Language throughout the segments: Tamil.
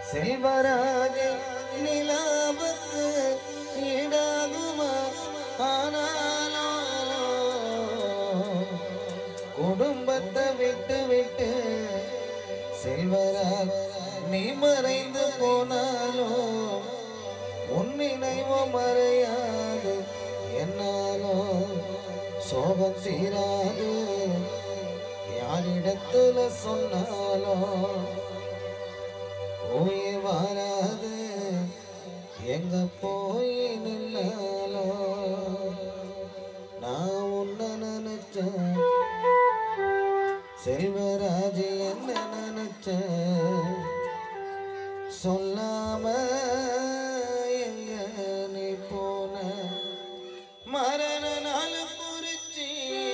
செல்வராஜ நிலாவுக்கு ஈடாகுமா ஆனாலும் குடும்பத்தை விட்டு விட்டு செல்வராஜ் நீ மறைந்து போனாலும் உன் நினைவோ மறையாது என்னாலும் சோகம் தீராது யாரிடத்துல சொன்னாலும் உயிர் வராது எங்க போய் நின்னாலும் நான் உன்னை நினைச்சேன் செல்வராஜ் என்ன நினைச்சேன் சொல்லாம எங்க நீ போன மரண நாள் குறிச்சி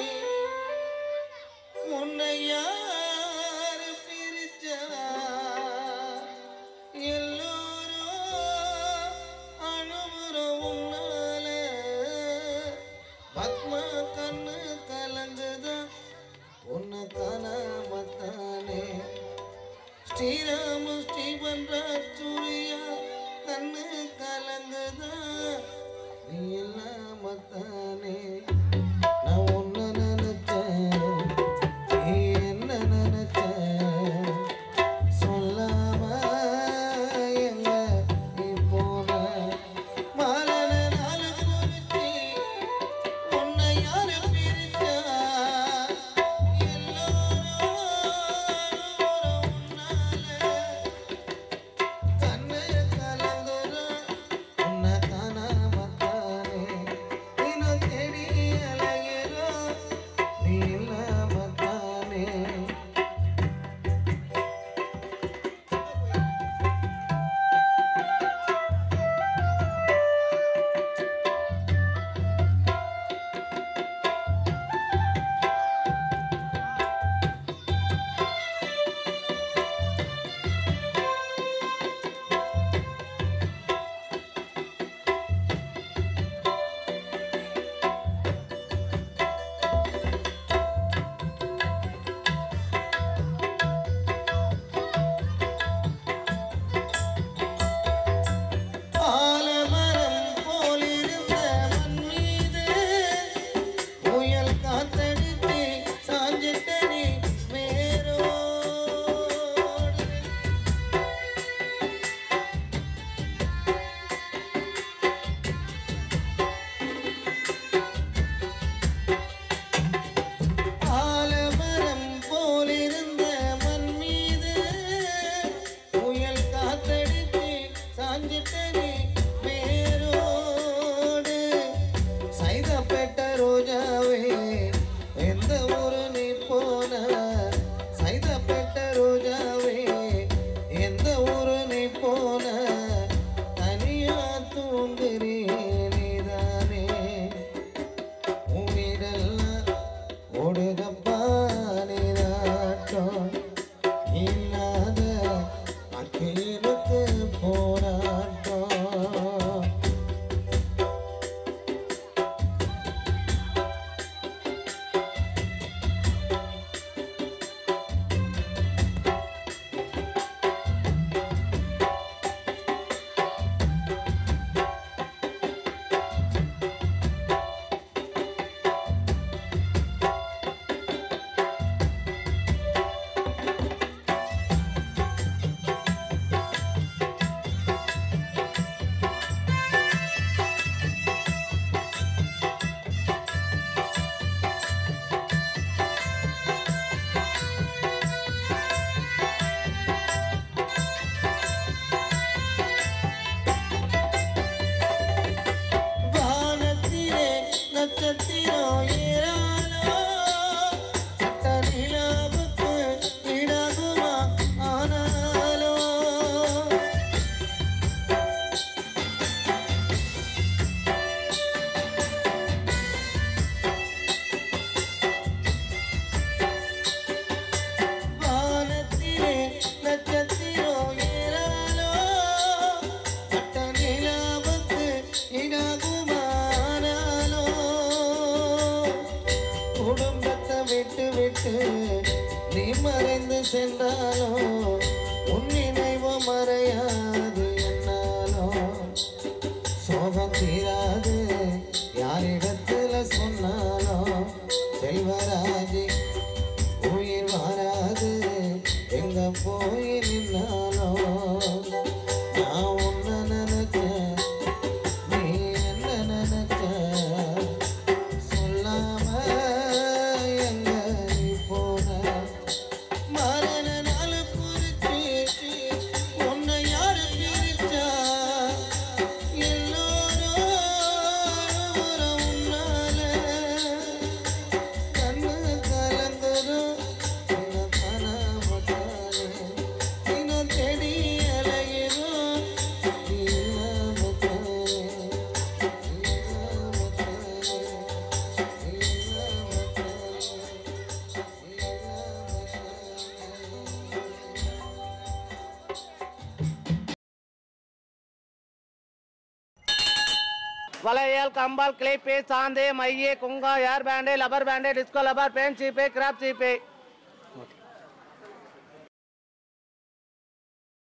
உன்னை யார் பிரிச்சா எல்லோரும் அழுமுற உன்னால பத்மா கண்ணு கலங்குதா உன்னை காணாமத்தானே ஸ்ரீராம ஸ்ரீவன் சூரியா கண்ணு கலங்குதா நீ இல்லாமத்தானே நான் உன்னை நினைச்சேன் நீ என்ன நினைச்ச சொல்லாம எங்க நீ போன மரண நாள் குறிச்சி உன்னை யாரு பிரிச்சா எல்லோரும் உன்னால கண்ணு கலங்குறோம் உன்னை காணாமத்தானே தினம் தேடி அலைகிறோம் நீ இல்லாமத்தானே ஆலமரம் போலிருந்த மண் மீது புயல் காத்தடித்து சாஞ்சிட்ட நீ வேரோடு ஆலமரம் போலிருந்த மண் மீது புயல் காத்தடித்து சாஞ்சிட்டனே வேரோடு சைதப்பேட்ட ரோஜாவே எந்த ஊரு நீ போன சைதப்பேட்ட ரோஜாவே எந்த ஊரு நீ போன தனியா தூங்குறீ நீதானே உன்னிடெல்லாம் ஓடுதப்பா நீதாட்டம் இல்லாத அக்கீருக்கு போராட்டம் வானத்திலே நட்சத்திரம் ஏறாலோ சட்ட நிலாவுக்கு ஈடாகுமா ஆனாலோ வானத்திலே நட்சத்திரம் ஏறாலோ சட்ட நிலாவுக்கு ஈடாகுமானாலோ குடும்பத்தை விட்டு விட்டு நீ மறைந்து சென்றாலும் உன் நினைவு மறையாது போய் நின்னாலும் நான் உன்னை நினைச்சேன் நீ என்ன நினைச்ச சொல்லாம எங்க நீ போன மரண நாள் குறிச்சு உன்னை யாரு பிரிச்சா எல்லோரும் உன்னால கண்ணு கலந்துரும் உன்னை காணாமட்டாலே தினம் தேடி அலைகிறோம் நீ இல்லாமட்டாலே நீ இல்லாமட்டாலே நீ வளையல் கம்பால் கிளிப்பு சாந்து மைய குங்கா hair band rubber band disco rubber பேன் சீப்பு கிராப் சீப்பு